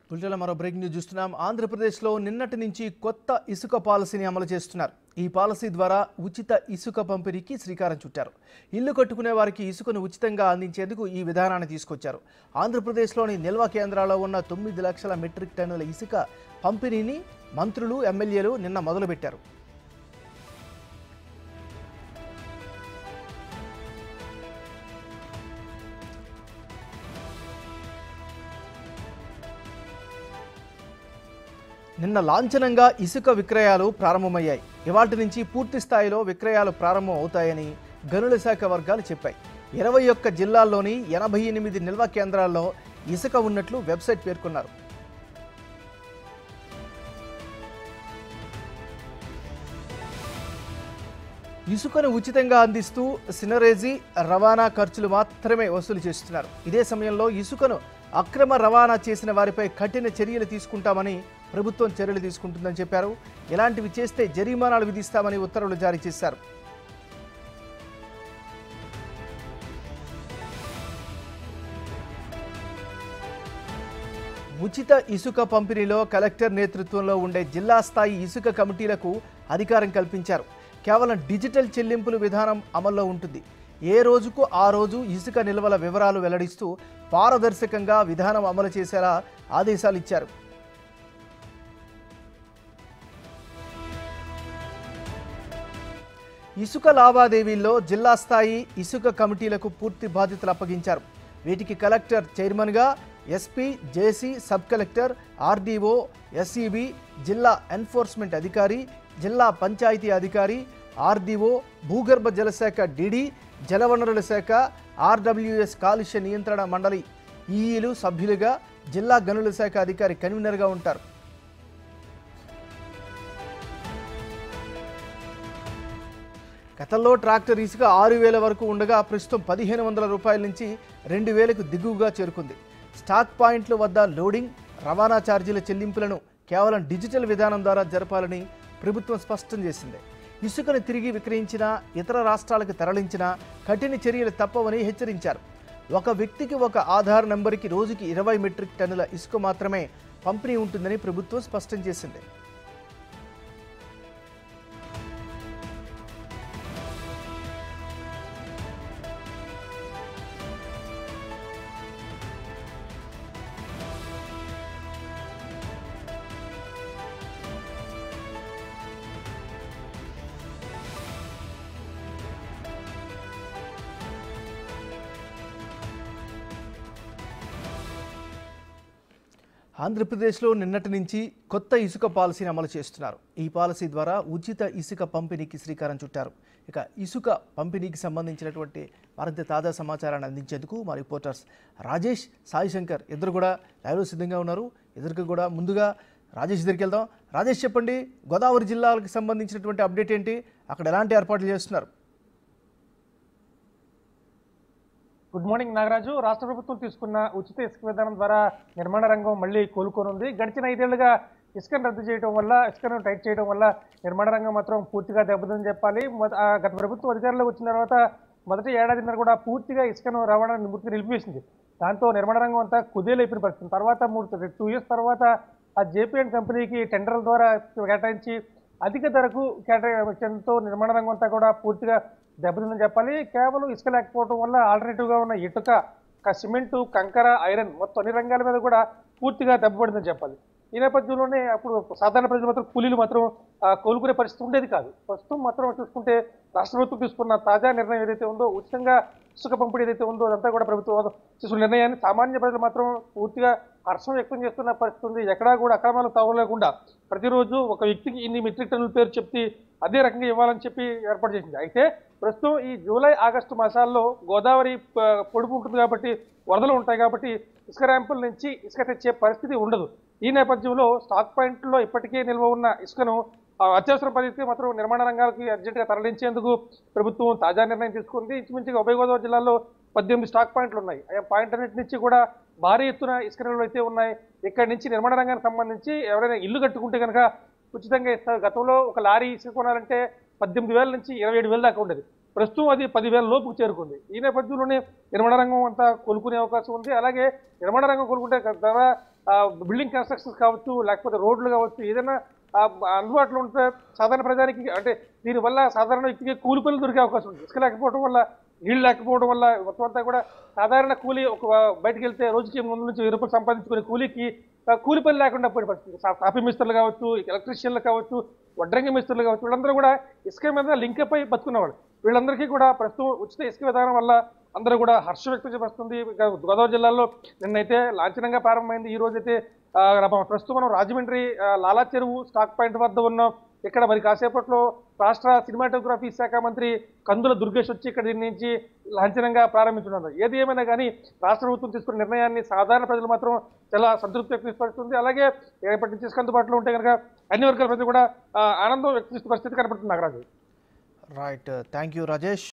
బులెటిన్లో మరో breaking news చూస్తున్నాం ఆంధ్రప్రదేశ్లో నిన్నటి నుంచి కొత్త ఇసుక పాలసీని అమలు చేస్తున్నారు ఈ పాలసీ ద్వారా ఉచిత ఇసుక పంపిణీకి శ్రీకారం చుట్టారు ఇల్లు కట్టుకునే వారికి ఇసుకను ఉచితంగా అందించేందుకు ఈ విధానాన్ని తీసుకొచ్చారు ఆంధ్రప్రదేశ్లోని నిల్వ కేంద్రాల్లో ఉన్న తొమ్మిది లక్షల మెట్రిక్ టన్నుల ఇసుక పంపిణీని మంత్రులు ఎమ్మెల్యేలు నిన్న మొదలుపెట్టారు నిన్న లాంఛనంగా ఇసుక విక్రయాలు ప్రారంభమయ్యాయి ఇవాటి నుంచి పూర్తి స్థాయిలో విక్రయాలు ప్రారంభం అవుతాయని గనుల శాఖ వర్గాలు చెప్పాయి ఇరవై ఒక్క జిల్లాల్లోని ఎనభై ఎనిమిది నిల్వ కేంద్రాల్లో ఇసుక ఉన్నట్లు వెబ్సైట్ పేర్కొన్నారు ఇసుకను ఉచితంగా అందిస్తూ సినరేజీ రవాణా ఖర్చులు మాత్రమే వసూలు చేస్తున్నారు ఇదే సమయంలో ఇసుకను అక్రమ రవాణా చేసిన వారిపై కఠిన చర్యలు తీసుకుంటామని ప్రభుత్వం చర్యలు తీసుకుంటుందని చెప్పారు ఇలాంటివి చేస్తే జరిమానాలు విధిస్తామని ఉత్తర్వులు జారీ చేశారు ఉచిత ఇసుక పంపిణీలో కలెక్టర్ నేతృత్వంలో ఉండే జిల్లా స్థాయి ఇసుక కమిటీలకు అధికారం కల్పించారు కేవలం డిజిటల్ చెల్లింపుల విధానం అమల్లో ఉంటుంది ఏ రోజుకు ఆ రోజు ఇసుక నిల్వల వివరాలు వెల్లడిస్తూ పారదర్శకంగా విధానం అమలు చేసేలా ఆదేశాలు ఇచ్చారు ఇసుక లావాదేవీల్లో జిల్లా స్థాయి ఇసుక కమిటీలకు పూర్తి బాధ్యతలు అప్పగించారు వీటికి కలెక్టర్ చైర్మన్గా SP JC sub collector RDO SEB జిల్లా ఎన్ఫోర్స్మెంట్ అధికారి జిల్లా పంచాయతీ అధికారి ఆర్డీఓ భూగర్భ జలశాఖ డిడి జలవనరుల శాఖ ఆర్డబ్ల్యూఎస్ కాలుష్య నియంత్రణ మండలి ఈఈలు సభ్యులుగా జిల్లా గనుల శాఖ అధికారి కన్వీనర్గా ఉంటారు గతంలో ట్రాక్టర్ ఇసుక ఆరు వేల వరకు ఉండగా ప్రస్తుతం పదిహేను వందల రూపాయల నుంచి రెండు వేలకు దిగువగా చేరుకుంది స్టాక్ పాయింట్ల వద్ద లోడింగ్ రవాణా ఛార్జీల చెల్లింపులను కేవలం డిజిటల్ విధానం ద్వారా జరపాలని ప్రభుత్వం స్పష్టం చేసింది ఇసుకను తిరిగి విక్రయించినా ఇతర రాష్ట్రాలకు తరలించినా కఠిన చర్యలు తప్పవని హెచ్చరించారు ఒక వ్యక్తికి ఒక ఆధార్ నంబర్కి రోజుకి ఇరవై మెట్రిక్ టన్నుల ఇసుక మాత్రమే పంపిణీ ఉంటుందని ప్రభుత్వం స్పష్టం చేసింది ఆంధ్రప్రదేశ్లో నిన్నటి నుంచి కొత్త ఇసుక పాలసీని అమలు చేస్తున్నారు ఈ పాలసీ ద్వారా ఉచిత ఇసుక పంపిణీకి శ్రీకారం చుట్టారు ఇక ఇసుక పంపిణీకి సంబంధించినటువంటి మరింత తాజా సమాచారాన్ని అందించేందుకు మా రిపోర్టర్స్ రాజేష్ సాయి శంకర్ ఇద్దరు కూడా లైవ్లో సిద్ధంగా ఉన్నారు ఇద్దరికి కూడా ముందుగా రాజేష్ దగ్గరికి వెళ్దాం రాజేష్ చెప్పండి గోదావరి జిల్లాలకు సంబంధించినటువంటి అప్డేట్ ఏంటి అక్కడ ఎలాంటి ఏర్పాట్లు చేస్తున్నారు గుడ్ మార్నింగ్ నాగరాజు రాష్ట్ర ప్రభుత్వం తీసుకున్న ఉచిత ఇసుక విధానం ద్వారా నిర్మాణ రంగం మళ్ళీ కోలుకోనుంది గడిచిన ఐదేళ్లుగా ఇసుకను రద్దు చేయడం వల్ల ఇసుకను టైట్ చేయడం వల్ల నిర్మాణ రంగం మాత్రం పూర్తిగా దెబ్బతిందని చెప్పాలి మొద- ఆ గత ప్రభుత్వం అధికారంలోకి వచ్చిన తర్వాత మొదటి ఏడాదిన్నర కూడా పూర్తిగా ఇసుకను రవాణా నివృత్తి నిలిపివేసింది దాంతో నిర్మాణ రంగం అంతా కుదేలైపోయిన పరిస్థితి తర్వాత మూడు టూ ఇయర్స్ తర్వాత ఆ జేపీఎన్ కంపెనీకి టెండర్ల ద్వారా కేటాయించి అధిక ధరకు కేటాయించడంతో నిర్మాణ రంగం అంతా కూడా పూర్తిగా దెబ్బతిందని చెప్పాలి కేవలం ఇసుక లేకపోవడం వల్ల ఆల్టర్నేటివ్గా ఉన్న ఇటుక క- సిమెంటు కంకర ఐరన్ మొత్తం అన్ని రంగాల మీద కూడా పూర్తిగా దెబ్బపడిందని చెప్పాలి ఈ నేపథ్యంలోనే అప్పుడు సాధారణ ప్రజలు మాత్రం కూలీలు మాత్రం ఆ, కోలుకునే పరిస్థితి ఉండేది కాదు ప్రస్తుతం మాత్రం చూసుకుంటే రాష్ట్ర ప్రభుత్వం తీసుకున్న తాజా నిర్ణయం ఏదైతే ఉందో ఉచితంగా ఇసుక పంపిణీ ఏదైతే ఉందో అదంతా కూడా ప్రభుత్వం తీసుకున్న నిర్ణయాన్ని సామాన్య ప్రజలు మాత్రం పూర్తిగా హర్షం వ్యక్తం చేస్తున్న పరిస్థితి ఉంది ఎక్కడా కూడా అక్రమాలు తావలేకుండా ప్రతిరోజు ఒక వ్యక్తికి ఇన్ని మెట్రిక్ టన్నుల పేరు చెప్పి అదే రకంగా ఇవ్వాలని చెప్పి ఏర్పాటు చేసింది అయితే ప్రస్తుతం ఈ జూలై ఆగస్టు మాసాల్లో గోదావరి ప- పొడుపు ఉంటుంది కాబట్టి వరదలు ఉంటాయి కాబట్టి ఇసుక ర్యాంపుల నుంచి ఇసుక తెచ్చే పరిస్థితి ఉండదు ఈ నేపథ్యంలో స్టాక్ పాయింట్లో ఇప్పటికే నిల్వ ఉన్న ఇసుకను ఆ, అత్యవసర పరిస్థితి మాత్రం నిర్మాణ రంగాలకి అర్జెంటుగా తరలించేందుకు ప్రభుత్వం తాజా నిర్ణయం తీసుకుంది ఇంచుమించుగా ఉభయ గోదావరి జిల్లాలో పద్దెనిమిది స్టాక్ పాయింట్లు ఉన్నాయి ఆ పాయింట్ అన్నిటి నుంచి కూడా భారీ ఎత్తున ఇసుక నిల్వలు అయితే ఉన్నాయి ఇక్కడి నుంచి నిర్మాణ రంగానికి సంబంధించి ఎవరైనా ఇల్లు కట్టుకుంటే కనుక ఉచితంగా ఇస్తారు గతంలో ఒక లారీ ఇసుక కొనాలంటే పద్దెనిమిది వేల నుంచి ఇరవై ఏడు వేల దాకా ఉండేది ప్రస్తుతం అది పదివేల లోపుకు చేరుకుంది ఈ నేపథ్యంలోనే నిర్మాణ రంగం అంతా కోలుకునే అవకాశం ఉంది అలాగే నిర్మాణ రంగం కోలుకుంటే ధర బిల్డింగ్ కన్స్ట్రక్షన్స్ కావచ్చు లేకపోతే రోడ్లు కావచ్చు ఏదైనా ఆ, అందుబాటులో ఉంటే సాధారణ ప్రజానికి అంటే దీనివల్ల సాధారణ వ్యక్తికి కూలి పనులు దొరికే అవకాశం ఉంది ఇసుక లేకపోవడం వల్ల నీళ్ళు లేకపోవడం వల్ల మొత్తం అంతా కూడా సాధారణ కూలి ఒక బయటకు వెళ్తే రోజుకి ముందు నుంచి వెయ్యి రూపాయలు సంపాదించుకునే కూలీకి ఆ, కూలి పని లేకుండా పోయిన పరిస్థితి సా- కాపీ మిస్త్రులు కావచ్చు ఎలక్ట్రీషియన్లు కావచ్చు వడ్రంగి మిస్త్రులు కావచ్చు వీళ్ళందరూ కూడా ఇసుక మీద లింక్ అయి బతుకున్నవాళ్ళు వీళ్ళందరికీ కూడా ప్రస్తుతం ఉచిత ఇసుక విధానం వల్ల అందరూ కూడా హర్షం వ్యక్తం చేస్తుంది ఇక గోదావరి జిల్లాలో నిన్నైతే లాంఛనంగా ప్రారంభమైంది ఈ రోజైతే ఆ, మన ప్రస్తుతం మనం రాజమండ్రి ఆ, లాలా చెరువు స్టాక్ పాయింట్ వద్ద ఉన్నాం ఇక్కడ మరి కాసేపట్లో రాష్ట్ర సినిమాటోగ్రఫీ శాఖ మంత్రి కందుల దుర్గేష్ వచ్చి ఇక్కడ దీని నుంచి లాంఛనంగా ప్రారంభించున్నారు ఏది ఏమైనా కానీ రాష్ట్ర ప్రభుత్వం తీసుకున్న నిర్ణయాన్ని సాధారణ ప్రజలు మాత్రం చాలా సంతృప్తి వ్యక్తపరుస్తుంది అలాగే రేపటి నుంచి ఇసుక అందుబాటులో ఉంటే కనుక అన్ని వర్గాల ప్రజలు కూడా ఆ, ఆనందం వ్యక్తం చేసే పరిస్థితి కనపడుతుంది Nagaraju right thank you Rajesh